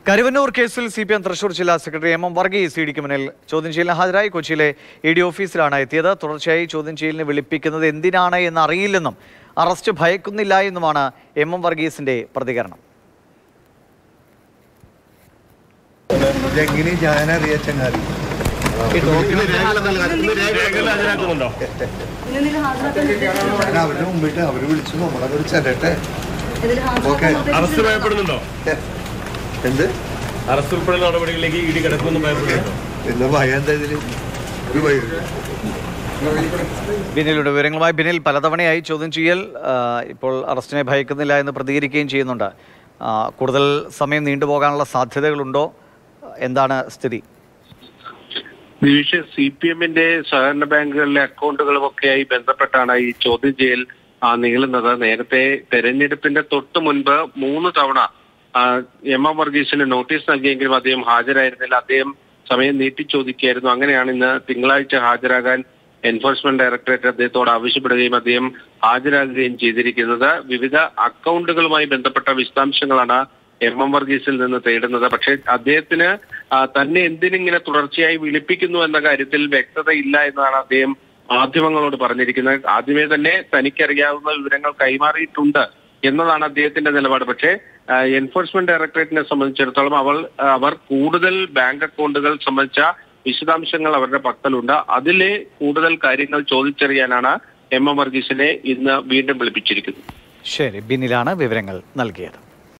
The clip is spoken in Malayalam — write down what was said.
കരുവന്നൂർ കേസിൽ സി പി എം തൃശൂർ ജില്ലാ സെക്രട്ടറി എം എം വർഗീസ് ഇ ഡിക്ക് മുന്നിൽ ചോദ്യം ചെയ്യലിന് ഹാജരായി കൊച്ചിയിലെ ഇ ഡി ഓഫീസിലാണ് എത്തിയത് തുടർച്ചയായി ചോദ്യം ചെയ്യലിന് വിളിപ്പിക്കുന്നത് എന്തിനാണ് എന്ന് അറിയില്ലെന്നും അറസ്റ്റ് ഭയക്കുന്നില്ല എന്നുമാണ് എം എം വർഗീസിന്റെ പ്രതികരണം ഇതെങ്ങനെ ഞാനറിയ ചങ്ങാതി ഞാൻ അവരുടെ മുമ്പിട്ട് അവര് വിളിച്ചു നമ്മളെ ചെല്ലട്ടെ ഓക്കെ അറസ്റ്റ് ഭയപ്പെടുന്നുണ്ടോ എന്ത് അറസ്റ്റ് ഉൾപ്പെടെ നടപടികളിലേക്ക് ഇടി കിടക്കുമെന്ന് ഭയപ്പെടുന്നുണ്ടോ എന്താ ഭയം എന്താ ഇതില് ഒരു ഭയം ബിനിലുടെ വിവരങ്ങളുമായി ബിനിൽ പലതവണയായി ചോദ്യം ചെയ്യൽ ആ, ഇപ്പോൾ അറസ്റ്റിനെ ഭയക്കുന്നില്ല എന്ന് പ്രതികരിക്കുകയും ചെയ്യുന്നുണ്ട് ആ, കൂടുതൽ സമയം നീണ്ടുപോകാനുള്ള സാധ്യതകളുണ്ടോ എന്താണ് സ്ഥിതി നിരീക്ഷ സി പി എമ്മിന്റെ സഹകരണ ബാങ്കുകളിലെ അക്കൗണ്ടുകളുമൊക്കെയായി ബന്ധപ്പെട്ടാണ് ഈ ചോദ്യം ചെയ്യൽ ആ, നീളുന്നത് നേരത്തെ തെരഞ്ഞെടുപ്പിന്റെ തൊട്ടു മുൻപ് മൂന്ന് തവണ ആ, എം എം വർഗീസിന് നോട്ടീസ് നൽകിയെങ്കിലും അദ്ദേഹം ഹാജരായിരുന്നില്ല അദ്ദേഹം സമയം നീട്ടി ചോദിക്കുകയായിരുന്നു അങ്ങനെയാണ് ഇന്ന് തിങ്കളാഴ്ച ഹാജരാകാൻ എൻഫോഴ്സ്മെന്റ് ഡയറക്ടറേറ്റ് അദ്ദേഹത്തോട് ആവശ്യപ്പെടുകയും അദ്ദേഹം ഹാജരാകുകയും ചെയ്തിരിക്കുന്നത് വിവിധ അക്കൗണ്ടുകളുമായി ബന്ധപ്പെട്ട വിശദാംശങ്ങളാണ് എം എം വർഗീസിൽ നിന്ന് തേടുന്നത് പക്ഷേ അദ്ദേഹത്തിന് ആ, തന്നെ എന്തിനിങ്ങനെ തുടർച്ചയായി വിളിപ്പിക്കുന്നു എന്ന കാര്യത്തിൽ വ്യക്തതയില്ല എന്നതാണ് അദ്ദേഹം മാധ്യമങ്ങളോട് പറഞ്ഞിരിക്കുന്നത് ആദ്യമേ തന്നെ തനിക്കറിയാവുന്ന വിവരങ്ങൾ കൈമാറിയിട്ടുണ്ട് എന്നതാണ് അദ്ദേഹത്തിന്റെ നിലപാട് പക്ഷേ ആ, എൻഫോഴ്സ്മെന്റ് ഡയറക്ടറേറ്റിനെ സംബന്ധിച്ചിടത്തോളം അവൾ അവർ കൂടുതൽ ബാങ്ക് അക്കൗണ്ടുകൾ സംബന്ധിച്ച വിശദാംശങ്ങൾ അവരുടെ പക്കലുണ്ട് അതിലെ കൂടുതൽ കാര്യങ്ങൾ ചോദിച്ചറിയാനാണ് എം എം വർഗീസിനെ ഇന്ന് വീണ്ടും വിളിപ്പിച്ചിരിക്കുന്നത് ശരി ബിനിലാണ് വിവരങ്ങൾ നൽകിയത്